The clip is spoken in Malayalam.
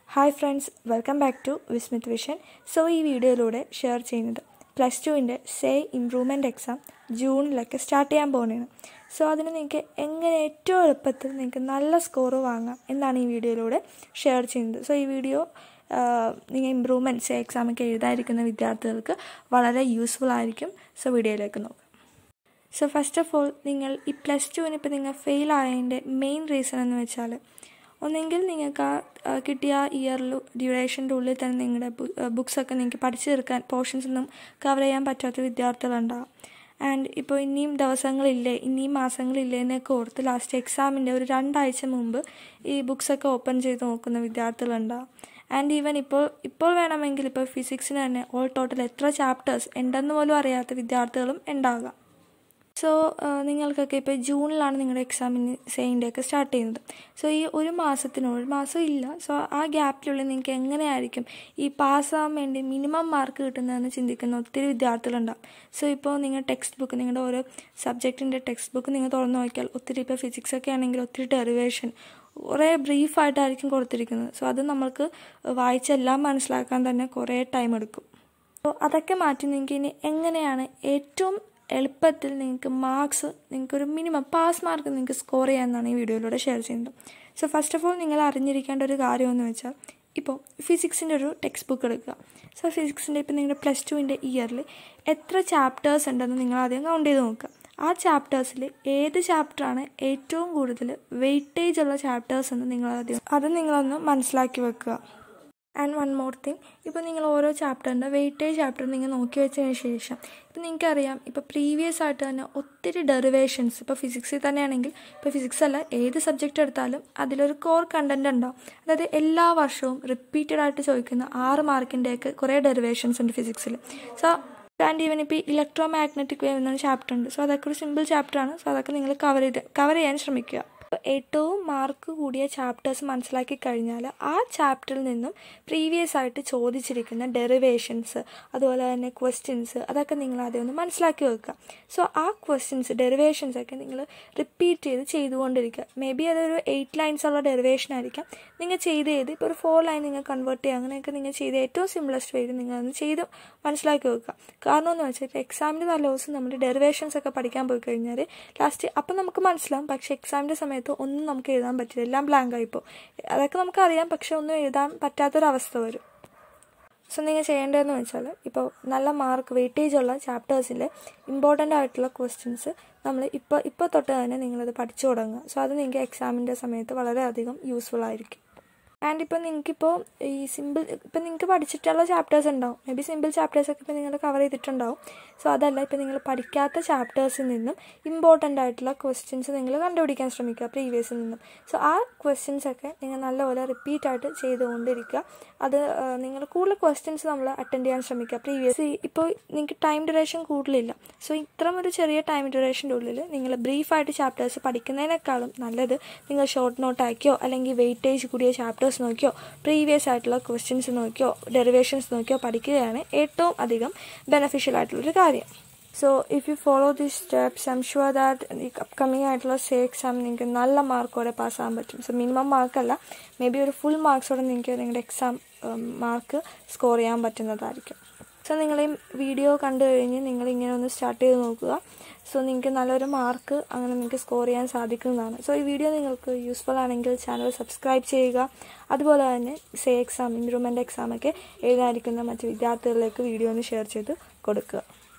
hi friends welcome back to Vismith vision so ഈ വീഡിയോയിലൂടെ ഷെയർ ചെയ്യുന്നത് പ്ലസ് ടുവിൻ്റെ സേ ഇമ്പ്രൂവ്മെൻ്റ് എക്സാം ജൂണിലൊക്കെ സ്റ്റാർട്ട് ചെയ്യാൻ പോകുന്നതാണ് സോ അതിന് നിങ്ങൾക്ക് എങ്ങനെ ഏറ്റവും എളുപ്പത്തിൽ നിങ്ങൾക്ക് നല്ല സ്കോർ വാങ്ങാം എന്നാണ് ഈ വീഡിയോയിലൂടെ ഷെയർ ചെയ്യുന്നത് സോ ഈ വീഡിയോ നിങ്ങൾ ഇമ്പ്രൂവ്മെൻറ്റ്സ് എക്സാമൊക്കെ എഴുതാതിരിക്കുന്ന വിദ്യാർത്ഥികൾക്ക് വളരെ യൂസ്ഫുൾ ആയിരിക്കും സോ വീഡിയോയിലേക്ക് നോക്കാം സോ ഫസ്റ്റ് ഓഫ് ഓൾ നിങ്ങൾ ഈ പ്ലസ് ടുവിന് ഇപ്പോൾ നിങ്ങൾ ഫെയിൽ ആയതിൻ്റെ മെയിൻ റീസൺ എന്ന് വെച്ചാൽ ഒന്നെങ്കിൽ നിങ്ങൾക്ക് ആ കിട്ടിയ ഇയറിൽ ഡ്യൂറേഷൻ്റെ ഉള്ളിൽ തന്നെ നിങ്ങളുടെ ബുക്സൊക്കെ നിങ്ങൾക്ക് പഠിച്ചു തീർക്കാൻ പോർഷൻസ് ഒന്നും കവർ ചെയ്യാൻ പറ്റാത്ത വിദ്യാർത്ഥികളുണ്ടാകും ആൻഡ് ഇപ്പോൾ ഇനിയും ദിവസങ്ങളില്ലേ ഇനിയും മാസങ്ങളില്ലേ എന്നൊക്കെ ഓർത്ത് ലാസ്റ്റ് എക്സാമിൻ്റെ ഒരു രണ്ടാഴ്ച മുമ്പ് ഈ ബുക്സൊക്കെ ഓപ്പൺ ചെയ്ത് നോക്കുന്ന വിദ്യാർത്ഥികളുണ്ടാകും ആൻഡ് ഈവൻ ഇപ്പോൾ ഇപ്പോൾ വേണമെങ്കിൽ ഇപ്പോൾ ഫിസിക്സിന് തന്നെ ഓൾ ടോട്ടൽ എത്ര ചാപ്റ്റേഴ്സ് ഉണ്ടെന്ന് പോലും അറിയാത്ത വിദ്യാർത്ഥികളും ഉണ്ടാകാം സോ നിങ്ങൾക്കൊക്കെ ഇപ്പോൾ ജൂണിലാണ് നിങ്ങളുടെ എക്സാമിന് സെയിൻ്റെ ഒക്കെ സ്റ്റാർട്ട് ചെയ്യുന്നത് സോ ഈ ഒരു മാസത്തിനുള്ളിൽ ഒരു മാസം ഇല്ല സോ ആ ഗ്യാപ്പിനുള്ളിൽ നിങ്ങൾക്ക് എങ്ങനെയായിരിക്കും ഈ പാസ്സാകാൻ വേണ്ടി മിനിമം മാർക്ക് കിട്ടുന്നതെന്ന് ചിന്തിക്കുന്ന ഒത്തിരി വിദ്യാർത്ഥികളുണ്ടാവും സോ ഇപ്പോൾ നിങ്ങൾ ടെക്സ്റ്റ് ബുക്ക് നിങ്ങളുടെ ഓരോ സബ്ജക്റ്റിൻ്റെ ടെക്സ്റ്റ് ബുക്ക് നിങ്ങൾ തുറന്നു നോക്കിയാൽ ഒത്തിരി ഇപ്പോൾ ഫിസിക്സ് ഒക്കെ ആണെങ്കിൽ ഒത്തിരി ഡെറിവേഷൻ കുറേ ബ്രീഫായിട്ടായിരിക്കും കൊടുത്തിരിക്കുന്നത് സോ അത് നമ്മൾക്ക് വായിച്ചെല്ലാം മനസ്സിലാക്കാൻ തന്നെ കുറേ ടൈം എടുക്കും അപ്പോൾ അതൊക്കെ മാറ്റി നിങ്ങൾക്ക് ഇനി എങ്ങനെയാണ് ഏറ്റവും എളുപ്പത്തിൽ നിങ്ങൾക്ക് മാർക്സ് നിങ്ങൾക്കൊരു മിനിമം പാസ് മാർക്ക് നിങ്ങൾക്ക് സ്കോർ ചെയ്യാമെന്നാണ് ഈ വീഡിയോയിലൂടെ ഷെയർ ചെയ്യുന്നത് സോ ഫസ്റ്റ് ഓഫ് ഓൾ നിങ്ങൾ അറിഞ്ഞിരിക്കേണ്ട ഒരു കാര്യമെന്ന് വെച്ചാൽ ഇപ്പോൾ ഫിസിക്സിൻ്റെ ഒരു ടെക്സ്റ്റ് ബുക്ക് എടുക്കുക സോ ഫിസിക്സിൻ്റെ ഇപ്പോൾ നിങ്ങളുടെ പ്ലസ് ടുവിൻ്റെ ഇയറിൽ എത്ര ചാപ്റ്റേഴ്സ് ഉണ്ടെന്ന് നിങ്ങൾ ആദ്യം കൗണ്ട് ചെയ്ത് നോക്കുക ആ ചാപ്റ്റേഴ്സിൽ ഏത് ചാപ്റ്ററാണ് ഏറ്റവും കൂടുതൽ വെയിറ്റേജ് ഉള്ള ചാപ്റ്റേഴ്സ് എന്ന് നിങ്ങൾ ആദ്യം അത് നിങ്ങളൊന്ന് മനസ്സിലാക്കി വെക്കുക ആൻഡ് വൺ മോർ തിങ് ഇപ്പോൾ നിങ്ങൾ ഓരോ ചാപ്റ്ററിൻ്റെ വെയിറ്റേജ് ചാപ്റ്റർ നിങ്ങൾ നോക്കി വെച്ചതിന് ശേഷം ഇപ്പോൾ നിങ്ങൾക്കറിയാം ഇപ്പോൾ പ്രീവിയസ് ആയിട്ട് തന്നെ ഒത്തിരി ഡെറിവേഷൻസ് ഇപ്പോൾ ഫിസിക്സിൽ തന്നെയാണെങ്കിൽ ഇപ്പോൾ ഫിസിക്സ് അല്ല ഏത് സബ്ജക്റ്റ് എടുത്താലും അതിലൊരു കോർ കണ്ടൻറ് ഉണ്ടാവും അതായത് എല്ലാ വർഷവും റിപ്പീറ്റഡ് ആയിട്ട് ചോദിക്കുന്ന ആറ് മാർക്കിൻ്റെയൊക്കെ കുറേ ഡെറിവേഷൻസ് ഉണ്ട് ഫിസിക്സിൽ സോ ആൻഡ് ഈവൻ ഇപ്പോൾ ഇലക്ട്രോ മാഗ്നറ്റിക് വേവ് എന്നൊരു ചാപ്റ്റർ ഉണ്ട് സോ അതൊക്കെ ഒരു സിമ്പിൾ ചാപ്റ്ററാണ് സോ അതൊക്കെ നിങ്ങൾ കവർ ചെയ്ത് കവർ ചെയ്യാൻ ശ്രമിക്കുക ഏറ്റവും മാർക്ക് കൂടിയ ചാപ്റ്റേഴ്സ് മനസ്സിലാക്കി കഴിഞ്ഞാൽ ആ ചാപ്റ്ററിൽ നിന്നും പ്രീവിയസ് ആയിട്ട് ചോദിച്ചിരിക്കുന്ന ഡെറിവേഷൻസ് അതുപോലെ തന്നെ ക്വസ്റ്റ്യൻസ് അതൊക്കെ നിങ്ങൾ ആദ്യം ഒന്ന് മനസ്സിലാക്കി വെക്കുക സോ ആ ക്വസ്റ്റ്യൻസ് ഡെറിവേഷൻസ് ഒക്കെ നിങ്ങൾ റിപ്പീറ്റ് ചെയ്ത് ചെയ്തുകൊണ്ടിരിക്കുക മേ ബി അതൊരു എയ്റ്റ് ലൈൻസ് ഉള്ള ഡെറിവേഷൻ ആയിരിക്കാം നിങ്ങൾ ചെയ്ത് ചെയ്ത് ഇപ്പോൾ ഒരു ഫോർ ലൈൻ നിങ്ങൾ കൺവേർട്ട് ചെയ്യുക അങ്ങനെയൊക്കെ നിങ്ങൾ ചെയ്ത് ഏറ്റവും സിംപ്ലസ്റ്റ് വേയിൽ നിങ്ങൾ അതൊന്ന് ചെയ്ത് മനസ്സിലാക്കി വെക്കുക കാരണം എന്ന് വെച്ചാൽ എക്സാമിൻ്റെ നല്ല ദിവസം നമ്മൾ ഡെറിവേഷൻസ് ഒക്കെ പഠിക്കാൻ പോയി കഴിഞ്ഞാൽ ലാസ്റ്റ് അപ്പം നമുക്ക് മനസ്സിലാവും പക്ഷേ എക്സാമിൻ്റെ സമയത്ത് ഒന്നും നമുക്ക് എഴുതാൻ പറ്റില്ല എല്ലാം ബ്ലാങ്ക് ആയിപ്പോൾ അതൊക്കെ നമുക്കറിയാം പക്ഷെ ഒന്നും എഴുതാൻ പറ്റാത്തൊരവസ്ഥ വരും സോ നിങ്ങൾ ചെയ്യേണ്ടതെന്ന് വെച്ചാൽ ഇപ്പോൾ നല്ല മാർക്ക് വെയിറ്റേജ് ഉള്ള ചാപ്റ്റേഴ്സിൽ ഇമ്പോർട്ടൻ്റ് ആയിട്ടുള്ള ക്വസ്റ്റ്യൻസ് നമ്മൾ ഇപ്പോൾ ഇപ്പോൾ തൊട്ട് തന്നെ നിങ്ങളത് പഠിച്ചു തുടങ്ങുക സോ അത് നിങ്ങൾക്ക് എക്സാമിൻ്റെ സമയത്ത് വളരെയധികം യൂസ്ഫുൾ ആയിരിക്കും ആൻഡ് ഇപ്പോൾ നിങ്ങൾക്കിപ്പോൾ ഈ സിമ്പിൾ ഇപ്പം നിങ്ങൾക്ക് പഠിച്ചിട്ടുള്ള ചാപ്റ്റേഴ്സ് ഉണ്ടാവും മേ ബി സിമ്പിൾ ചാപ്റ്റേഴ്സൊക്കെ ഇപ്പോൾ നിങ്ങൾ കവർ ചെയ്തിട്ടുണ്ടാവും സോ അതല്ല ഇപ്പോൾ നിങ്ങൾ പഠിക്കാത്ത ചാപ്റ്റേഴ്സിൽ നിന്നും ഇമ്പോർട്ടൻ്റ് ആയിട്ടുള്ള ക്വസ്റ്റ്യൻസ് നിങ്ങൾ കണ്ടുപിടിക്കാൻ ശ്രമിക്കുക പ്രീവിയസിൽ നിന്നും സോ ആ ക്വസ്റ്റ്യൻസൊക്കെ നിങ്ങൾ നല്ലപോലെ റിപ്പീറ്റ് ആയിട്ട് ചെയ്തുകൊണ്ടിരിക്കുക അത് നിങ്ങൾ കൂടുതൽ ക്വസ്റ്റ്യൻസ് നമ്മൾ അറ്റൻഡ് ചെയ്യാൻ ശ്രമിക്കുക പ്രീവിയസ് ഇപ്പോൾ നിങ്ങൾക്ക് ടൈം ഡ്യൂറേഷൻ കൂടുതലില്ല സോ ഇത്തരം ഒരു ചെറിയ ടൈം ഡ്യൂറേഷൻ്റെ ഉള്ളിൽ നിങ്ങൾ ബ്രീഫായിട്ട് ചാപ്റ്റേഴ്സ് പഠിക്കുന്നതിനേക്കാളും നല്ലത് നിങ്ങൾ ഷോർട്ട് നോട്ട് ആക്കിയോ അല്ലെങ്കിൽ വെയിറ്റേജ് കൂടിയ ചാപ്റ്റേഴ്സ് നോക്കിയോ പ്രീവിയസ് ആയിട്ടുള്ള ക്വസ്റ്റ്യൻസ് നോക്കിയോ ഡെറിവേഷൻസ് നോക്കിയോ പഠിക്കുകയാണ് ഏറ്റവും അധികം ബെനഫിഷ്യൽ ആയിട്ടുള്ളൊരു കാര്യം so if you follow these steps I'm sure that ഈ അപ്കമിങ് ആയിട്ടുള്ള സേ എക്സാം നിങ്ങൾക്ക് നല്ല മാർക്കോടെ പാസ്സാകാൻ പറ്റും സോ മിനിമം മാർക്കല്ല മേ ബി ഒരു ഫുൾ മാർക്സോടെ നിങ്ങൾക്ക് നിങ്ങളുടെ എക്സാം മാർക്ക് സ്കോർ ചെയ്യാൻ പറ്റുന്നതായിരിക്കും സോ നിങ്ങൾ ഈ വീഡിയോ കണ്ടു കഴിഞ്ഞ് നിങ്ങൾ ഇങ്ങനെ ഒന്ന് സ്റ്റാർട്ട് ചെയ്ത് നോക്കുക സോ നിങ്ങൾക്ക് നല്ലൊരു മാർക്ക് അങ്ങനെ നിങ്ങൾക്ക് സ്കോർ ചെയ്യാൻ സാധിക്കുന്നതാണ് സോ ഈ വീഡിയോ നിങ്ങൾക്ക് യൂസ്ഫുൾ ആണെങ്കിൽ ചാനൽ സബ്സ്ക്രൈബ് ചെയ്യുക അതുപോലെ തന്നെ സേ എക്സാം ഇമ്പ്രൂവ്മെൻ്റ് എക്സാമൊക്കെ എഴുതാനിരിക്കുന്ന മറ്റ് വിദ്യാർത്ഥികളിലേക്ക് വീഡിയോ ഒന്ന് ഷെയർ ചെയ്ത് കൊടുക്കുക